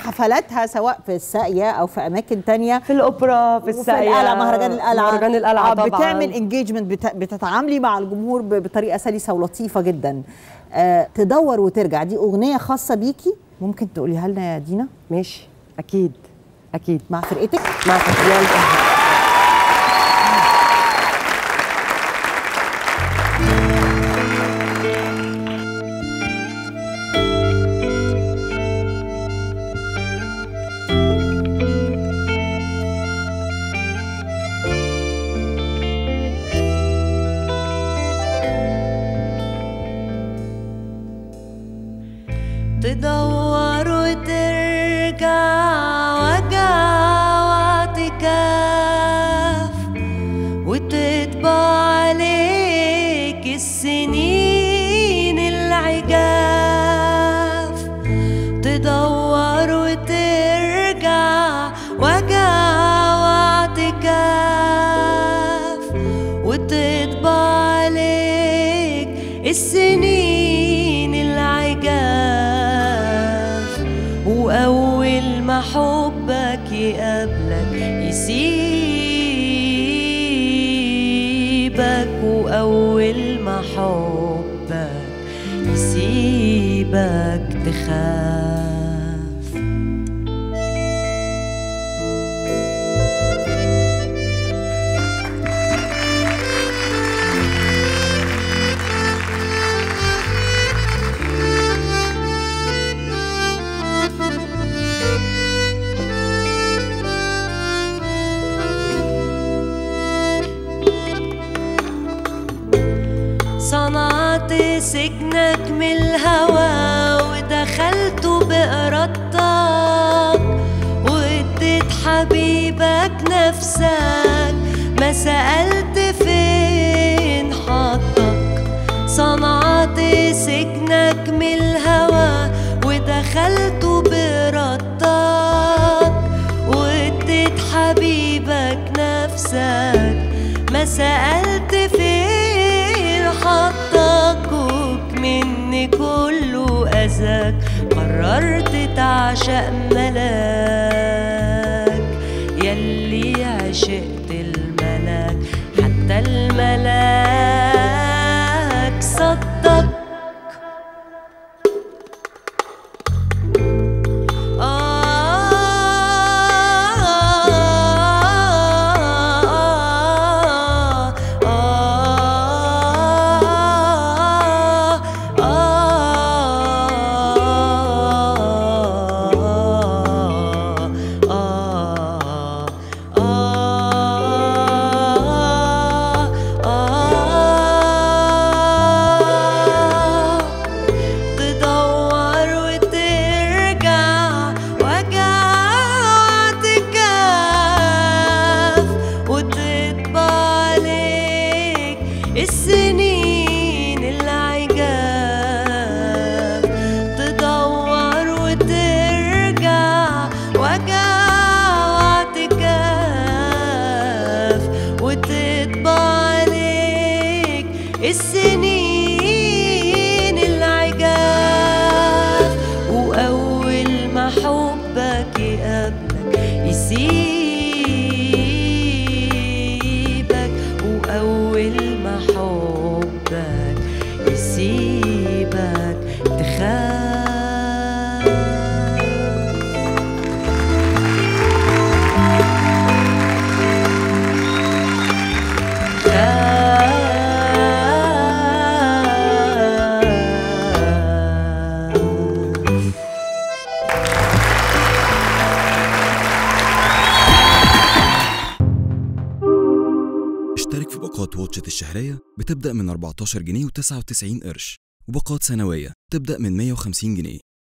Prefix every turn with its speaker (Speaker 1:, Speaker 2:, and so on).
Speaker 1: حفلاتها سواء في الساقيه او في اماكن تانية
Speaker 2: في الاوبرا في
Speaker 1: وفي
Speaker 2: الساقيه
Speaker 1: القلعه مهرجان القلعه
Speaker 2: مهرجان القلعه
Speaker 1: آه،
Speaker 2: طبعا
Speaker 1: بتعمل انجيجمنت بتتعاملي مع الجمهور ب- بطريقه سلسه ولطيفه جدا آه تدور وترجع دي اغنيه خاصه بيكي ممكن تقوليها لنا يا دينا
Speaker 2: ماشي اكيد اكيد
Speaker 1: مع فرقتك
Speaker 2: مع فتيان
Speaker 3: تدور وترجع وجع واعتكاف وتطبع عليك السنين العجاف تدور وترجع وجع واعتكاف وتطبع عليك السنين العجاف وأول ما حبك يقابلك يسيبك وأول ما حبك يسيبك تخاف صنعت سجنك من الهوى ودخلت بإرادتك واديت حبيبك نفسك ما سألت فين حطك صنعت سجنك من الهوى ودخلت بإرادتك واديت حبيبك نفسك ما سألت فين حطك وكمن كله أذاك قررت تعشق ملاك يلي عشقت الملاك حتى الملاك صدق تدور وترجع وجعتك وتطبع عليك السنين العجاف تدور وترجع وجعتك وتطبع عليك السنين العجاف وأول ما حبك يقابلك يسيبك وأول ما حبك يسيبك تخاف
Speaker 4: اشترك في باقات واتشت الشهرية بتبدأ من 14 جنيه و99 قرش وباقات سنوية تبدأ من 150 جنيه